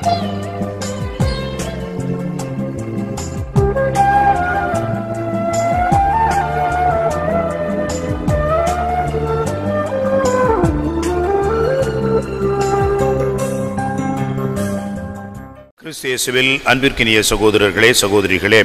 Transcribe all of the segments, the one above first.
கிறிஸ்து இயேசுவில் அன்பிற்கினிய சகோதரர்களே சகோதரிகளே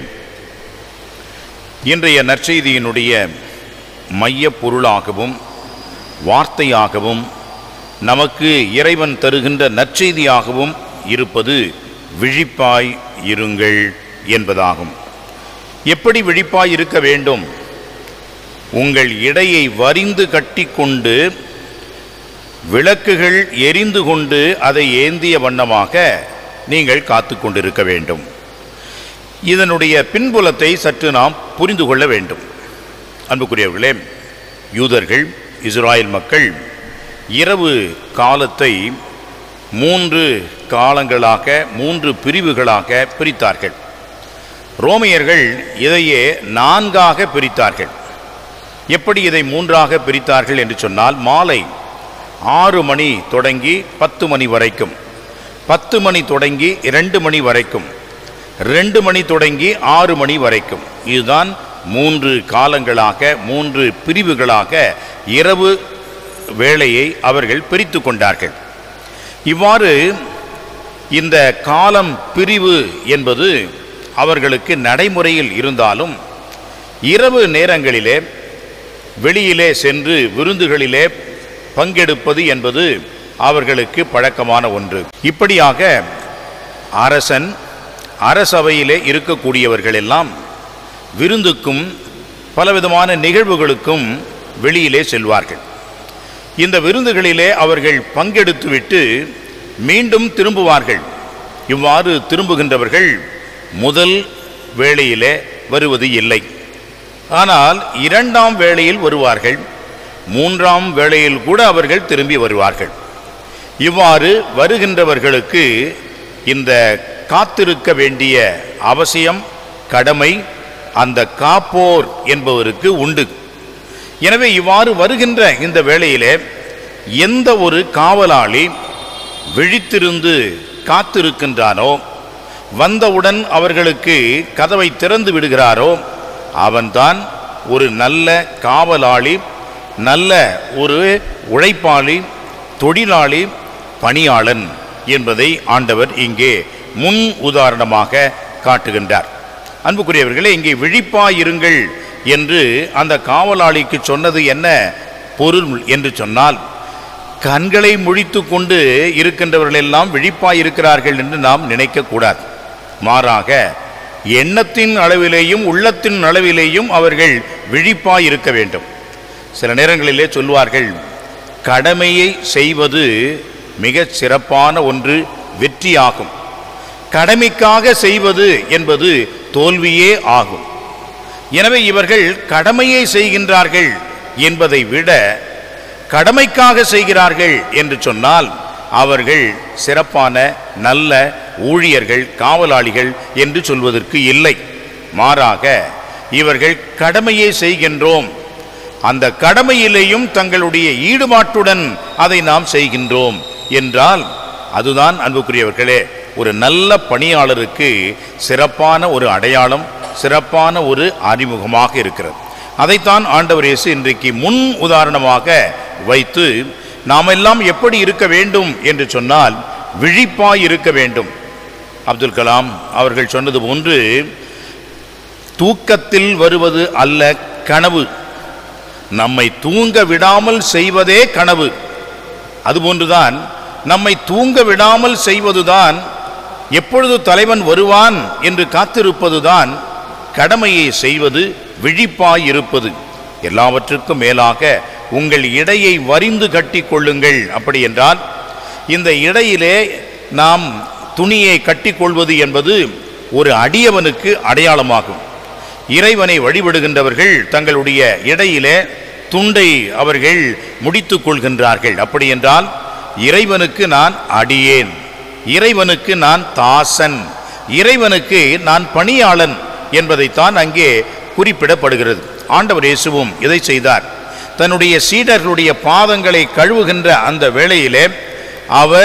இன்றைய நற்செய்தியினுடைய மையப் பொருளாகவும் வார்த்தையாகவும் நமக்கு இறைவன் தருகின்ற நற்செய்தியாகவும் இருப்பது விழிப்பாய் இருங்கள் என்பதாகும் எப்படி விழிப்பாய் இருக்க வேண்டும் உங்கள் இடையை வரிந்து கட்டிக்கொண்டு விளக்குகள் எரிந்து கொண்டு அதை ஏந்திய வண்ணமாக நீங்கள் காத்து கொண்டிருக்க வேண்டும் இதனுடைய பின்புலத்தை சற்று நாம் புரிந்து கொள்ள வேண்டும் அன்புக்குரியவர்களே யூதர்கள் இஸ்ராயல் மக்கள் இரவு காலத்தை மூன்று காலங்களாக மூன்று பிரிவுகளாக பிரித்தார்கள் ரோமையர்கள் இதையே நான்காக பிரித்தார்கள் எப்படி இதை மூன்றாக பிரித்தார்கள் என்று சொன்னால் மாலை ஆறு மணி தொடங்கி பத்து மணி வரைக்கும் பத்து மணி தொடங்கி இரண்டு மணி வரைக்கும் ரெண்டு மணி தொடங்கி ஆறு மணி வரைக்கும் இதுதான் மூன்று காலங்களாக மூன்று பிரிவுகளாக இரவு வேளையை அவர்கள் பிரித்து கொண்டார்கள் இவ்வாறு இந்த காலம் பிரிவு என்பது அவர்களுக்கு நடைமுறையில் இருந்தாலும் இரவு நேரங்களிலே வெளியிலே சென்று விருந்துகளிலே பங்கெடுப்பது என்பது அவர்களுக்கு பழக்கமான ஒன்று இப்படியாக அரசன் அரசவையிலே இருக்கக்கூடியவர்கள் எல்லாம் விருந்துக்கும் பலவிதமான நிகழ்வுகளுக்கும் வெளியிலே செல்வார்கள் இந்த விருந்துகளிலே அவர்கள் பங்கெடுத்துவிட்டு மீண்டும் திரும்புவார்கள் இவ்வாறு திரும்புகின்றவர்கள் முதல் வேளையிலே வருவது இல்லை ஆனால் இரண்டாம் வேளையில் வருவார்கள் மூன்றாம் வேளையில் கூட அவர்கள் திரும்பி வருவார்கள் இவ்வாறு வருகின்றவர்களுக்கு இந்த காத்திருக்க வேண்டிய அவசியம் கடமை அந்த காப்போர் என்பவருக்கு உண்டு எனவே இவ்வாறு வருகின்ற இந்த வேளையிலே எந்த ஒரு காவலாளி விழித்திருந்து காத்திருக்கின்றானோ வந்தவுடன் அவர்களுக்கு கதவை திறந்து விடுகிறாரோ அவன்தான் ஒரு நல்ல காவலாளி நல்ல ஒரு உழைப்பாளி தொழிலாளி பணியாளன் என்பதை ஆண்டவர் இங்கே முன் உதாரணமாக காட்டுகின்றார் அன்புக்குரியவர்களே இங்கே விழிப்பாயிருங்கள் என்று அந்த காவலாளிக்கு சொன்னது என்ன பொருள் என்று சொன்னால் கண்களை முழித்து கொண்டு இருக்கின்றவர்கள் எல்லாம் விழிப்பாய் இருக்கிறார்கள் என்று நாம் நினைக்கக்கூடாது மாறாக எண்ணத்தின் அளவிலேயும் உள்ளத்தின் அளவிலேயும் அவர்கள் விழிப்பாய் இருக்க வேண்டும் சில நேரங்களிலே சொல்வார்கள் கடமையை செய்வது மிகச் சிறப்பான ஒன்று வெற்றியாகும் கடமைக்காக செய்வது என்பது தோல்வியே ஆகும் எனவே இவர்கள் கடமையை செய்கின்றார்கள் என்பதை விட கடமைக்காக செய்கிறார்கள் என்று சொன்னால் அவர்கள் சிறப்பான நல்ல ஊழியர்கள் காவலாளிகள் என்று சொல்வதற்கு இல்லை மாறாக இவர்கள் கடமையை செய்கின்றோம் அந்த கடமையிலேயும் தங்களுடைய ஈடுபாட்டுடன் அதை நாம் செய்கின்றோம் என்றால் அதுதான் அன்புக்குரியவர்களே ஒரு நல்ல பணியாளருக்கு சிறப்பான ஒரு அடையாளம் சிறப்பான ஒரு அறிமுகமாக இருக்கிறது அதைத்தான் ஆண்டவர் இயேசு இன்றைக்கு முன் உதாரணமாக வைத்து நாம் எல்லாம் எப்படி இருக்க வேண்டும் என்று சொன்னால் விழிப்பாய் இருக்க வேண்டும் அப்துல் கலாம் அவர்கள் சொன்னது போன்று தூக்கத்தில் வருவது அல்ல கனவு நம்மை தூங்க விடாமல் செய்வதே கனவு அதுபோன்றுதான் நம்மை தூங்க விடாமல் செய்வதுதான் எப்பொழுது தலைவன் வருவான் என்று காத்திருப்பதுதான் கடமையை செய்வது விழிப்பாய் இருப்பது எல்லாவற்றுக்கும் மேலாக உங்கள் இடையை வரிந்து கட்டி கொள்ளுங்கள் அப்படி என்றால் இந்த இடையிலே நாம் துணியை கட்டிக்கொள்வது என்பது ஒரு அடியவனுக்கு அடையாளமாகும் இறைவனை வழிபடுகின்றவர்கள் தங்களுடைய இடையிலே துண்டை அவர்கள் முடித்துக் கொள்கின்றார்கள் அப்படி என்றால் இறைவனுக்கு நான் அடியேன் இறைவனுக்கு நான் தாசன் இறைவனுக்கு நான் பணியாளன் என்பதைத்தான் அங்கே குறிப்பிடப்படுகிறது ஆண்டவர் இயேசுவும் இதை செய்தார் தன்னுடைய சீடர்களுடைய பாதங்களை கழுவுகின்ற அந்த வேளையிலே அவர்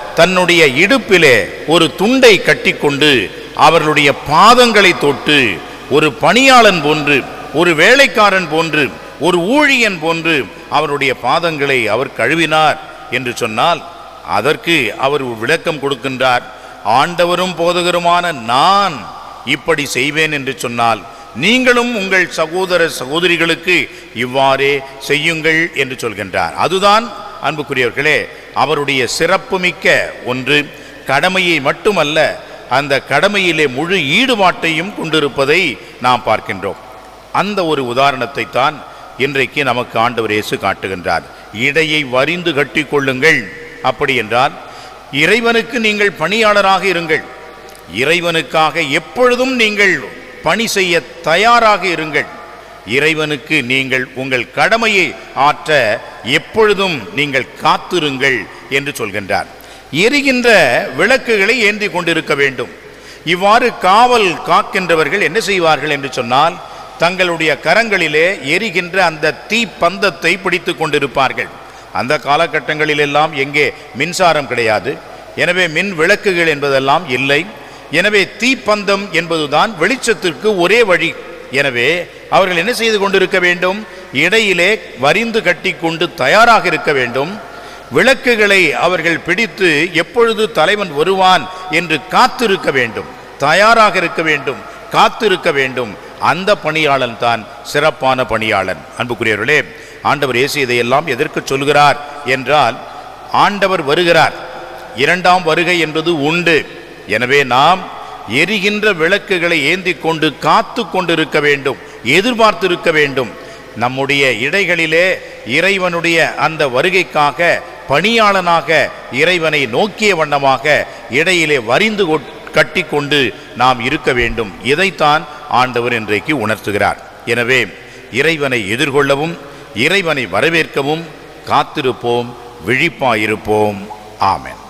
தன்னுடைய இடுப்பிலே ஒரு துண்டை கட்டிக்கொண்டு அவர்களுடைய பாதங்களை தொட்டு ஒரு பணியாளன் போன்று ஒரு வேலைக்காரன் போன்று ஒரு ஊழியன் போன்று அவருடைய பாதங்களை அவர் கழுவினார் என்று சொன்னால் அதற்கு அவர் ஒரு விளக்கம் கொடுக்கின்றார் ஆண்டவரும் போதகருமான நான் இப்படி செய்வேன் என்று சொன்னால் நீங்களும் உங்கள் சகோதர சகோதரிகளுக்கு இவ்வாறே செய்யுங்கள் என்று சொல்கின்றார் அதுதான் அன்புக்குரியவர்களே அவருடைய சிறப்புமிக்க ஒன்று கடமையை மட்டுமல்ல அந்த கடமையிலே முழு ஈடுபாட்டையும் கொண்டிருப்பதை நாம் பார்க்கின்றோம் அந்த ஒரு உதாரணத்தை தான் இன்றைக்கு நமக்கு ஆண்டவர் இயேசு காட்டுகின்றார் இடையை வரிந்து கட்டி கொள்ளுங்கள் அப்படி என்றால் இறைவனுக்கு நீங்கள் பணியாளராக இருங்கள் இறைவனுக்காக எப்பொழுதும் நீங்கள் பணி செய்ய தயாராக இருங்கள் இறைவனுக்கு நீங்கள் உங்கள் கடமையை ஆற்ற எப்பொழுதும் நீங்கள் காத்திருங்கள் என்று சொல்கின்றார் எரிகின்ற விளக்குகளை ஏந்தி கொண்டிருக்க வேண்டும் இவ்வாறு காவல் காக்கின்றவர்கள் என்ன செய்வார்கள் என்று சொன்னால் தங்களுடைய கரங்களிலே எரிகின்ற அந்த தீ பந்தத்தை பிடித்து கொண்டிருப்பார்கள் அந்த காலகட்டங்களில் எல்லாம் எங்கே மின்சாரம் கிடையாது எனவே மின் விளக்குகள் என்பதெல்லாம் இல்லை எனவே தீப்பந்தம் என்பதுதான் வெளிச்சத்திற்கு ஒரே வழி எனவே அவர்கள் என்ன செய்து கொண்டிருக்க வேண்டும் இடையிலே வரிந்து கட்டி கொண்டு தயாராக இருக்க வேண்டும் விளக்குகளை அவர்கள் பிடித்து எப்பொழுது தலைவன் வருவான் என்று காத்திருக்க வேண்டும் தயாராக இருக்க வேண்டும் காத்திருக்க வேண்டும் அந்த பணியாளன் தான் சிறப்பான பணியாளன் அன்புக்குரியவர்களே ஆண்டவர் இயேசு இதையெல்லாம் எதற்கு சொல்கிறார் என்றால் ஆண்டவர் வருகிறார் இரண்டாம் வருகை என்பது உண்டு எனவே நாம் எரிகின்ற விளக்குகளை ஏந்தி கொண்டு காத்து கொண்டிருக்க வேண்டும் எதிர்பார்த்திருக்க வேண்டும் நம்முடைய இடைகளிலே இறைவனுடைய அந்த வருகைக்காக பணியாளனாக இறைவனை நோக்கிய வண்ணமாக இடையிலே வரிந்து கொட்- கட்டிக்கொண்டு நாம் இருக்க வேண்டும் இதைத்தான் ஆண்டவர் இன்றைக்கு உணர்த்துகிறார் எனவே இறைவனை எதிர்கொள்ளவும் இறைவனை வரவேற்கவும் காத்திருப்போம் விழிப்பாயிருப்போம் ஆமென்